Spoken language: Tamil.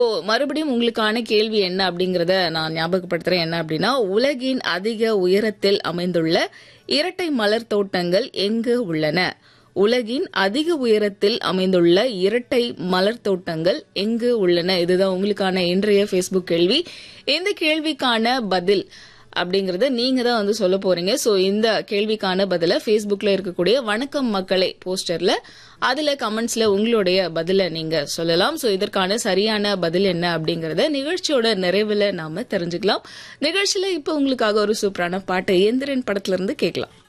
இப்போ மறுபடியும் உங்களுக்கான கேள்வி என்ன அப்படிங்கறத நான் ஞாபகப்படுத்துறேன் என்ன அப்படின்னா உலகின் அதிக உயரத்தில் அமைந்துள்ள இரட்டை மலர் தோட்டங்கள் எங்கு உள்ளன உலகின் அதிக உயரத்தில் அமைந்துள்ள இரட்டை மலர் தோட்டங்கள் எங்கு உள்ளன இதுதான் உங்களுக்கான இன்றைய ஃபேஸ்புக் கேள்வி இந்த கேள்விக்கான பதில் அப்படிங்கறத நீங்க தான் வந்து சொல்ல போறீங்க சோ இந்த கேள்விக்கான பதில ஃபேஸ்புக்ல இருக்கக்கூடிய வணக்கம் மக்களே போஸ்டர்ல அதுல கமெண்ட்ஸ்ல உங்களுடைய பதில நீங்க சொல்லலாம் சோ இதற்கான சரியான பதில் என்ன அப்படிங்கறத நிகழ்ச்சியோட நிறைவுல நாம தெரிஞ்சுக்கலாம் நிகழ்ச்சியில இப்ப உங்களுக்காக ஒரு சூப்பரான பாட்டு எந்திரன் படத்துல இருந்து கேட்கலாம்